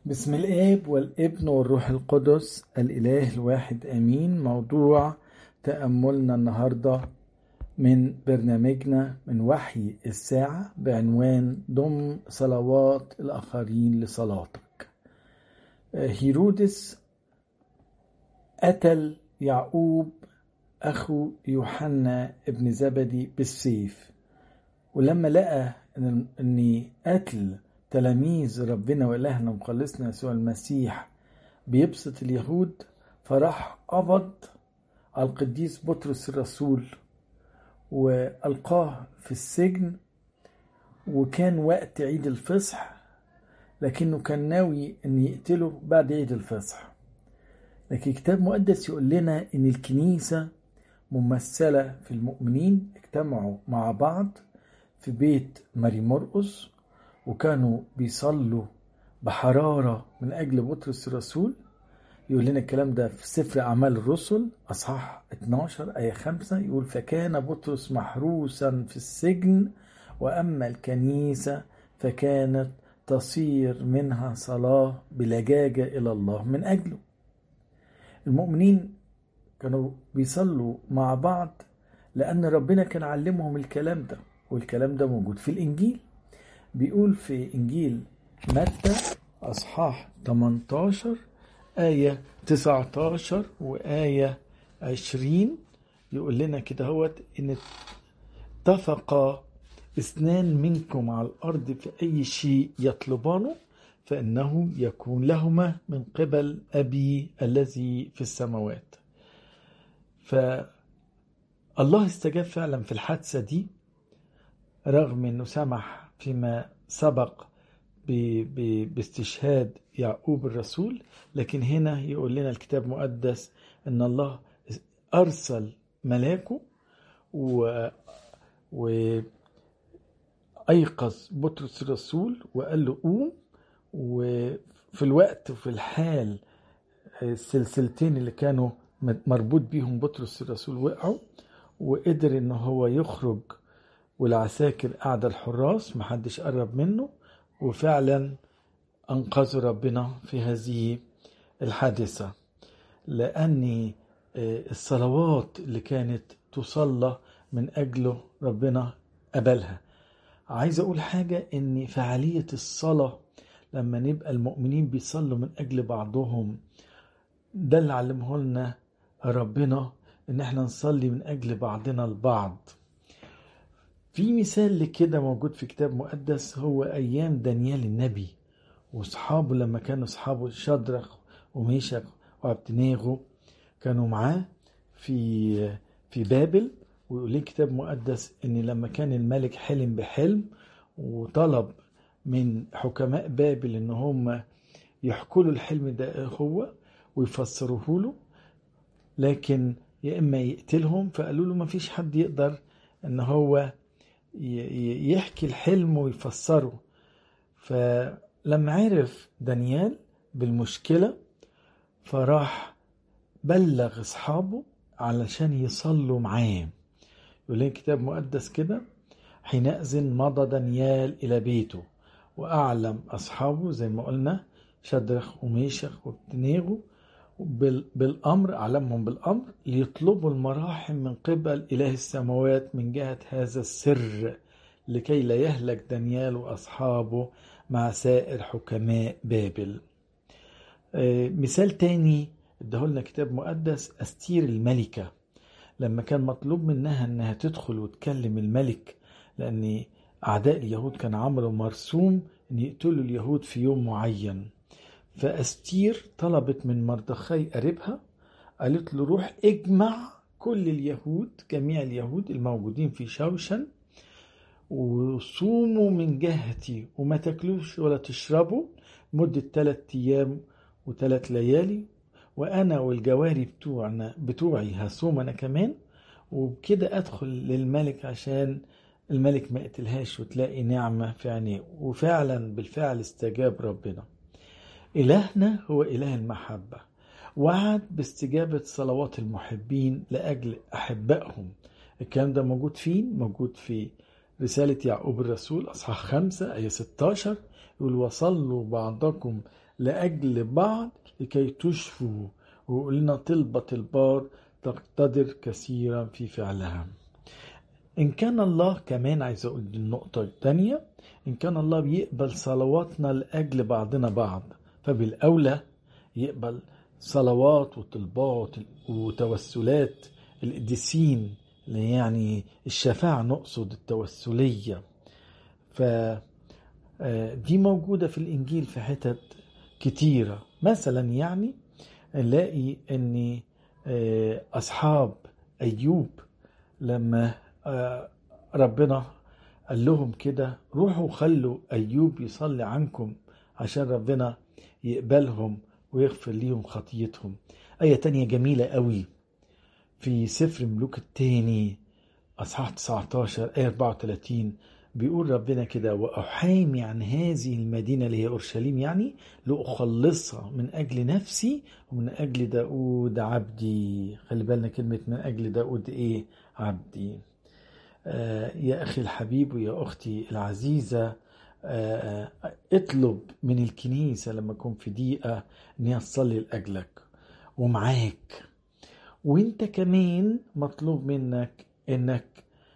بسم الآب والابن والروح القدس الإله الواحد آمين موضوع تأملنا النهاردة من برنامجنا من وحي الساعة بعنوان ضم صلوات الآخرين لصلاتك هيرودس قتل يعقوب أخو يوحنا ابن زبدي بالسيف ولما لقى إن إن قتل تلاميذ ربنا وإلهنا ومخلصنا يسوع المسيح بيبسط اليهود فراح قبض على القديس بطرس الرسول وألقاه في السجن وكان وقت عيد الفصح لكنه كان ناوي أن يقتله بعد عيد الفصح لكن الكتاب المقدس يقول لنا أن الكنيسة ممثلة في المؤمنين اجتمعوا مع بعض في بيت ماري مرقس وكانوا بيصلوا بحرارة من أجل بطرس الرسول يقول لنا الكلام ده في سفر أعمال الرسل أصحاح 12 آية 5 يقول فكان بطرس محروسا في السجن وأما الكنيسة فكانت تصير منها صلاة بلجاجة إلى الله من أجله المؤمنين كانوا بيصلوا مع بعض لأن ربنا كان علمهم الكلام ده والكلام ده موجود في الإنجيل بيقول في إنجيل متى أصحاح 18 آية 19 وآية 20 يقول لنا كده هوت إن اتفق اثنان منكم على الأرض في أي شيء يطلبانه فإنه يكون لهما من قبل أبي الذي في السماوات فالله استجاب فعلا في الحادثة دي رغم أنه سمح فيما سبق باستشهاد يعقوب الرسول لكن هنا يقول لنا الكتاب المقدس ان الله ارسل ملاكه و وايقظ بطرس الرسول وقال له قوم وفي الوقت وفي الحال السلسلتين اللي كانوا مربوط بيهم بطرس الرسول وقعوا وقدر ان هو يخرج والعساكر قاعدة الحراس محدش قرب منه وفعلا أنقذ ربنا في هذه الحادثة لأن الصلوات اللي كانت تصلى من أجله ربنا قبلها عايز أقول حاجة إن فعالية الصلاة لما نبقى المؤمنين بيصلوا من أجل بعضهم ده اللي علمه لنا ربنا إن احنا نصلي من أجل بعضنا البعض في مثال لكده موجود في كتاب مقدس هو أيام دانيال النبي وأصحابه لما كانوا أصحابه شدرخ وميشخ وعبدنيغو كانوا معاه في في بابل ويقول لي كتاب مقدس إن لما كان الملك حلم بحلم وطلب من حكماء بابل إن هم يحكوا له الحلم ده هو ويفسروه له لكن يا إما يقتلهم فقالوا له ما فيش حد يقدر إن هو يحكي الحلم ويفسره فلما عرف دانيال بالمشكلة فراح بلغ أصحابه علشان يصلوا معاه يقول لنا كتاب مقدس كده حينئذ مضى دانيال إلى بيته وأعلم أصحابه زي ما قلنا شدرخ وميشخ وابتنيغو بالأمر أعلمهم بالأمر ليطلبوا المراحم من قبل إله السماوات من جهة هذا السر لكي لا يهلك دانيال وأصحابه مع سائر حكماء بابل مثال تاني ادهولنا كتاب مقدس أستير الملكة لما كان مطلوب منها انها تدخل وتكلم الملك لان اعداء اليهود كان عملوا مرسوم ان يقتلوا اليهود في يوم معين فأستير طلبت من مردخي قريبها قالت له روح اجمع كل اليهود جميع اليهود الموجودين في شوشن وصوموا من جهتي وما تاكلوش ولا تشربوا مدة ثلاث أيام وثلاث ليالي وأنا والجواري بتوعنا بتوعي هصوم أنا كمان وبكده أدخل للملك عشان الملك ما يقتلهاش وتلاقي نعمة في عينيه وفعلا بالفعل استجاب ربنا إلهنا هو إله المحبة وعد باستجابة صلوات المحبين لأجل أحبائهم الكلام ده موجود فين؟ موجود في رسالة يعقوب الرسول أصحاح خمسة آية 16 يقول وصلوا بعضكم لأجل بعض لكي تشفوا وقلنا طلبة البار تقتدر كثيرا في فعلها إن كان الله كمان عايز أقول دي النقطة الثانية إن كان الله بيقبل صلواتنا لأجل بعضنا بعض فبالأولى يقبل صلوات وطلبات وتوسلات القديسين يعني الشفاعة نقصد التوسلية ف دي موجودة في الإنجيل في حتت كتيرة مثلا يعني نلاقي أن أصحاب أيوب لما ربنا قال لهم كده روحوا خلوا أيوب يصلي عنكم عشان ربنا يقبلهم ويغفر ليهم خطيتهم آية تانية جميلة قوي في سفر ملوك التاني أصحاح 19 آية 34 بيقول ربنا كده وأحامي عن هذه المدينة اللي هي أورشليم يعني لأخلصها من أجل نفسي ومن أجل داود عبدي خلي بالنا كلمة من أجل داود إيه عبدي آه يا أخي الحبيب ويا أختي العزيزة آه اطلب من الكنيسة لما تكون في ضيقة إن هي تصلي لأجلك ومعاك وانت كمان مطلوب منك انك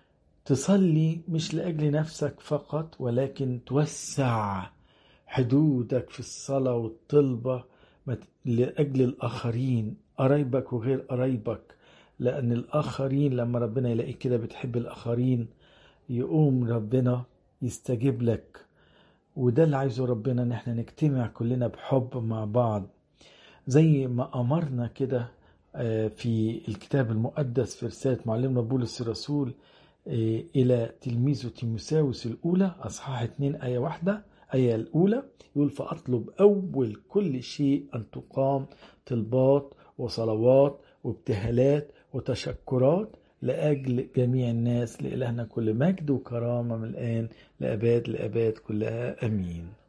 تصلي مش لاجل نفسك فقط ولكن توسع حدودك في الصلاه والطلبه لاجل الاخرين قرايبك وغير قرايبك لان الاخرين لما ربنا يلاقيك كده بتحب الاخرين يقوم ربنا يستجيب لك وده اللي عايزه ربنا ان احنا نجتمع كلنا بحب مع بعض زي ما امرنا كده في الكتاب المقدس في رسالة معلمنا بولس الرسول إلى تلميذه تيموساوس الأولى أصحاح 2 آية واحدة آية الأولى يقول فأطلب أول كل شيء أن تقام طلبات وصلوات وابتهالات وتشكرات لأجل جميع الناس لإلهنا كل مجد وكرامة من الآن لأباد لأباد كلها أمين